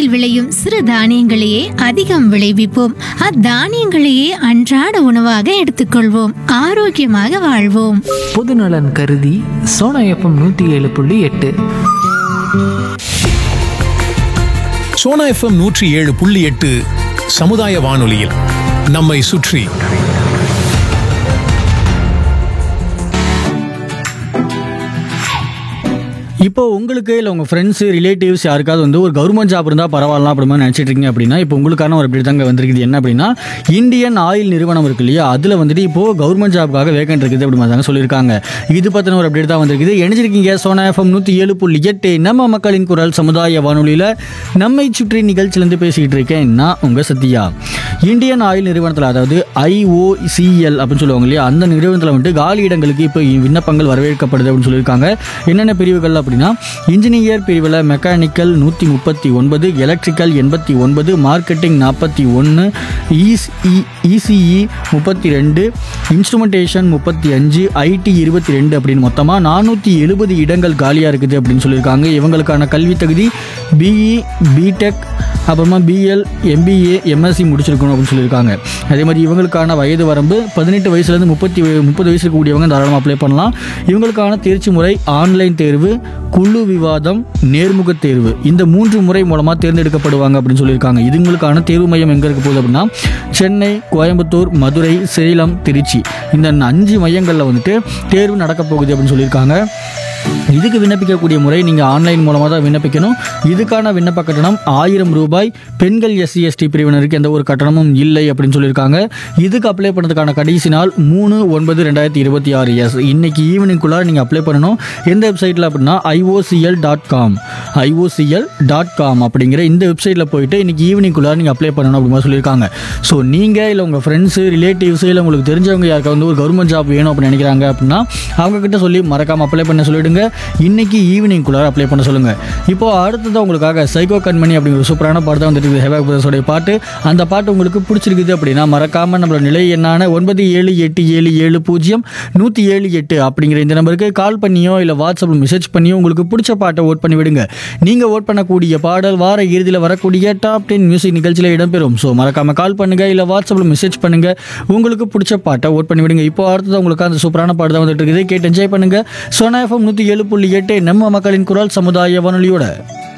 நிலத்தில் விளையும் சிறு தானியங்களையே அதிகம் விளைவிப்போம் அத்தானியங்களையே அன்றாட உணவாக எடுத்துக்கொள்வோம் ஆரோக்கியமாக வாழ்வோம் பொதுநலன் கருதி சோனா எஃப்எம் நூற்றி ஏழு புள்ளி எட்டு சோனா எஃப்எம் நூற்றி ஏழு புள்ளி எட்டு சமுதாய வானொலியில் நம்மை சுற்றி இப்போ உங்களுக்கு இல்லை உங்கள் ஃப்ரெண்ட்ஸு ரிலேட்டிவ்ஸ் யாருக்காவது வந்து ஒரு கவர்மெண்ட் ஜாப் இருந்தால் பரவாயில்ல அப்படி மாதிரி நினச்சிட்டு இருக்கீங்க அப்படின்னா இப்போ உங்களுக்கான ஒரு அப்படி தாங்க வந்திருக்குது என்ன அப்படின்னா இந்தியன் ஆயில் நிறுவனம் இருக்கு இல்லையா அதில் வந்துட்டு இப்போது கவர்மெண்ட் ஜாப்க்காக வேகன்ட் இருக்குது அப்படி மாதிரி தாங்க சொல்லியிருக்காங்க இது பற்றின ஒரு அப்டேட் தான் வந்திருக்குது இணைஞ்சிருக்கீங்க சோனா எஃப்எம் நூற்றி ஏழு புள்ளி எட்டு நம்ம மக்களின் குரல் சமுதாய வானொலியில் நம்மை சுற்றி நிகழ்ச்சியிலேருந்து பேசிக்கிட்டு இருக்கேன் நான் உங்கள் சத்யா இந்தியன் ஆயில் நிறுவனத்தில் அதாவது ஐஓசிஎல் அப்படின்னு சொல்லுவாங்க இல்லையா அந்த நிறுவனத்தில் வந்துட்டு காலி இடங்களுக்கு இப்போ விண்ணப்பங்கள் வரவேற்கப்படுது அப்படின்னு சொல்லியிருக்காங்க என்னென்ன பிரிவுகள் அப்படின்னா இன்ஜினியர் பிரிவில் மெக்கானிக்கல் நூற்றி முப்பத்தி ஒன்பது எலக்ட்ரிக்கல் எண்பத்தி ஒன்பது மார்க்கெட்டிங் நாற்பத்தி ஒன்று இசிஇ முப்பத்தி ரெண்டு இன்ஸ்ட்ருமெண்டேஷன் முப்பத்தி அஞ்சு ஐடி இருபத்தி ரெண்டு அப்படின்னு மொத்தமாக நானூற்றி எழுபது இடங்கள் காலியாக இருக்குது அப்படின்னு சொல்லியிருக்காங்க இவங்களுக்கான கல்வி தகுதி பிஇ பிடெக் அப்புறமா பிஎல் எம்பிஏ எம்எஸ்சி முடிச்சிருக்கணும் அப்படின்னு சொல்லியிருக்காங்க அதே மாதிரி இவங்களுக்கான வயது வரம்பு பதினெட்டு வயசுலேருந்து முப்பத்தி முப்பது வயசு இருக்கக்கூடியவங்க தாராளமாக அப்ளை பண்ணலாம் இவங்களுக்கான தேர்ச்சி முறை ஆன்லைன் தேர்வு குழு விவாதம் நேர்முக தேர்வு இந்த மூன்று முறை மூலமாக தேர்ந்தெடுக்கப்படுவாங்க அப்படின்னு சொல்லியிருக்காங்க இதுங்களுக்கான தேர்வு மையம் எங்கே இருக்க போகுது அப்படின்னா சென்னை கோயம்புத்தூர் மதுரை சேலம் திருச்சி இந்த அஞ்சு மையங்களில் வந்துட்டு தேர்வு நடக்க போகுது அப்படின்னு சொல்லியிருக்காங்க இதுக்கு விண்ணப்பிக்கக்கூடிய முறை நீங்கள் ஆன்லைன் மூலமாக தான் விண்ணப்பிக்கணும் இதுக்கான விண்ணப்ப கட்டணம் ஆயிரம் ரூபாய் பெண்கள் எஸ்சி எஸ்டி பிரிவினருக்கு எந்த ஒரு கட்டணமும் இல்லை அப்படின்னு சொல்லியிருக்காங்க இதுக்கு அப்ளை பண்ணுறதுக்கான கடைசி நாள் மூணு ஒன்பது ரெண்டாயிரத்தி இருபத்தி ஆறு எஸ் இன்னைக்கு ஈவினிங்குள்ளார நீங்கள் அப்ளை பண்ணணும் எந்த வெப்சைட்டில் அப்படின்னா IOCL dot com IOCL dot com அப்படிங்கிற இந்த வெப்சைட்டில் போயிட்டு இன்னைக்கு ஈவினிங்குள்ளார நீங்கள் அப்ளை பண்ணணும் அப்படின்னு சொல்லியிருக்காங்க ஸோ நீங்கள் இல்லை உங்கள் ஃப்ரெண்ட்ஸு ரிலேட்டிவ்ஸு இல்லை உங்களுக்கு தெரிஞ்சவங்க யாருக்காவது வந்து ஒரு கவர்மெண்ட் ஜாப் வேணும் அப்படின்னு நினைக்கிறாங்க அப்படின்னா அவங்க கிட்ட சொல்லி மறக்காமல் அப்ளை பண்ண சொல்லிடுங்க இன்னைக்கு ஈவினிங்குள்ளார அப்ளை பண்ண சொல்லுங்கள் இப்போ அடுத்தது உங்களுக்காக சைக்கோ கண்மணி அப்படிங்கிற ஒரு சூப்பரான பாட்டு தான் வந்துட்டு ஹெவாக் பிரதர்ஸோடைய பாட்டு அந்த பாட்டு உங்களுக்கு பிடிச்சிருக்குது அப்படின்னா மறக்காமல் நம்மளோட நிலை என்னான ஒன்பது ஏழு எட்டு ஏழு ஏழு பூஜ்ஜியம் நூற்றி ஏழு எட்டு அப்படிங்கிற இந்த நம்பருக்கு கால் பண்ணியோ இல்லை வாட்ஸ்அப்பில் மெசேஜ் பண்ணியோ உங்களுக்கு பிடிச்ச பாட்டை ஓட் பண்ணி விடுங்க நீங்கள் ஓட் பண்ணக்கூடிய பாடல் வார இறுதியில் வரக்கூடிய டாப் டென் மியூசிக் நிகழ்ச்சியில் இடம்பெறும் ஸோ மறக்காமல் கால் பண்ணுங்க இல்லை வாட்ஸ்அப்பில் மெசேஜ் பண்ணுங்க உங்களுக்கு பிடிச்ச பாட்டை ஓட் பண்ணி விடுங்க இப்போ அடுத்தது உங்களுக்கு அந்த சூப்பரான பாட்டு தான் வந்துட்டு இருக்குது கேட்டு என்ஜாய் பண்ணுங்க சோனா எஃப்எம் நூற்றி ஏழு புள்ளி எட்டு நம்ம மக்களின் குரல் சமுதாய வானொலியோட